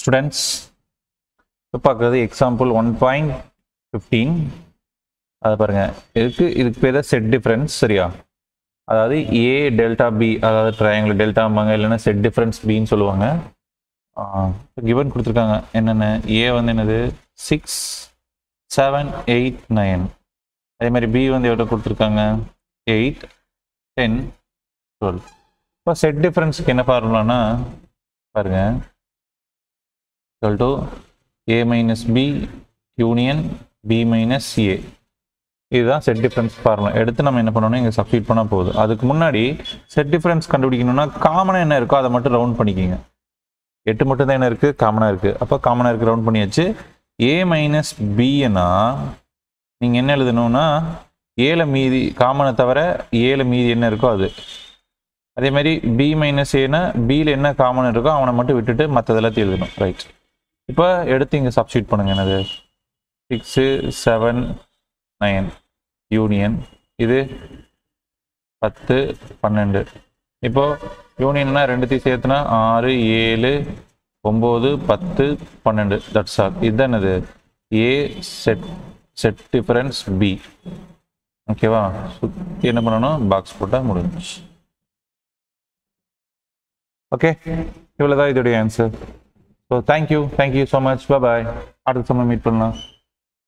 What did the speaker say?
students இப்போ பார்க்குறது example one point fifteen அதை பாருங்க இதுக்கு இதுக்கு பேர் தான் செட் டிஃப்ரென்ஸ் சரியா அதாவது ஏ டெல்டா பி அதாவது ட்ரையாங்கிள் டெல்டாம்பாங்க இல்லைன்னா செட் டிஃப்ரென்ஸ் பின்னு சொல்லுவாங்க கிவன் கொடுத்துருக்காங்க என்னென்ன ஏ வந்து என்னது சிக்ஸ் செவன் எயிட் நைன் அதே மாதிரி பி வந்து எவ்வளோ கொடுத்துருக்காங்க எயிட் டென் டுவெல் இப்போ செட் டிஃப்ரென்ஸுக்கு என்ன ஃபார்முலானா பாருங்க equal to a minus b union b minus a இதுதான் செட் டிஃபரன்ஸ் ஃபார்முலா எடுத்து நம்ம என்ன பண்ணணும் இங்கே சப்ஸ்டியூட் பண்ணால் போகுது அதுக்கு முன்னாடி செட் டிஃபரன்ஸ் கண்டுபிடிக்கணும்னா காமனாக என்ன இருக்கோ அதை மட்டும் ரவுண்ட் பண்ணிக்கிங்க எட்டு மட்டும் தான் என்ன இருக்குது காமனாக இருக்குது அப்போ காமனாக இருக்குது ரவுண்ட் பண்ணியாச்சு ஏ மைனஸ் பின்னா நீங்கள் என்ன எழுதணும்னா ஏல மீதி காமனை தவிர ஏல மீதி என்ன இருக்கோ அது அதே மாதிரி பி மைனஸ் ஏன்னா பியில் என்ன காமன் இருக்கோ அவனை மட்டும் விட்டுட்டு மற்றது எல்லாத்தையும் எழுதணும் ரைட் இப்போ எடுத்து இங்கே சப்ஸ்டியூட் பண்ணுங்க என்னது சிக்ஸு செவன் நைன் யூனியன் இது பத்து பன்னெண்டு இப்போ யூனியன்னா ரெண்டுத்தையும் சேர்த்துனா ஆறு ஏழு ஒம்பது பத்து பன்னெண்டு தட்ஸ் ஆல் இதுதான் என்னது A set set difference B ஓகேவா சுற்றி என்ன பண்ணணும் பாக்ஸ் போட்டால் முடிஞ்சிச்சு ஓகே இவ்வளோதான் இதோடைய answer so thank you thank you so much bye அடுத்த சமயம் மீட் பண்ணலாம்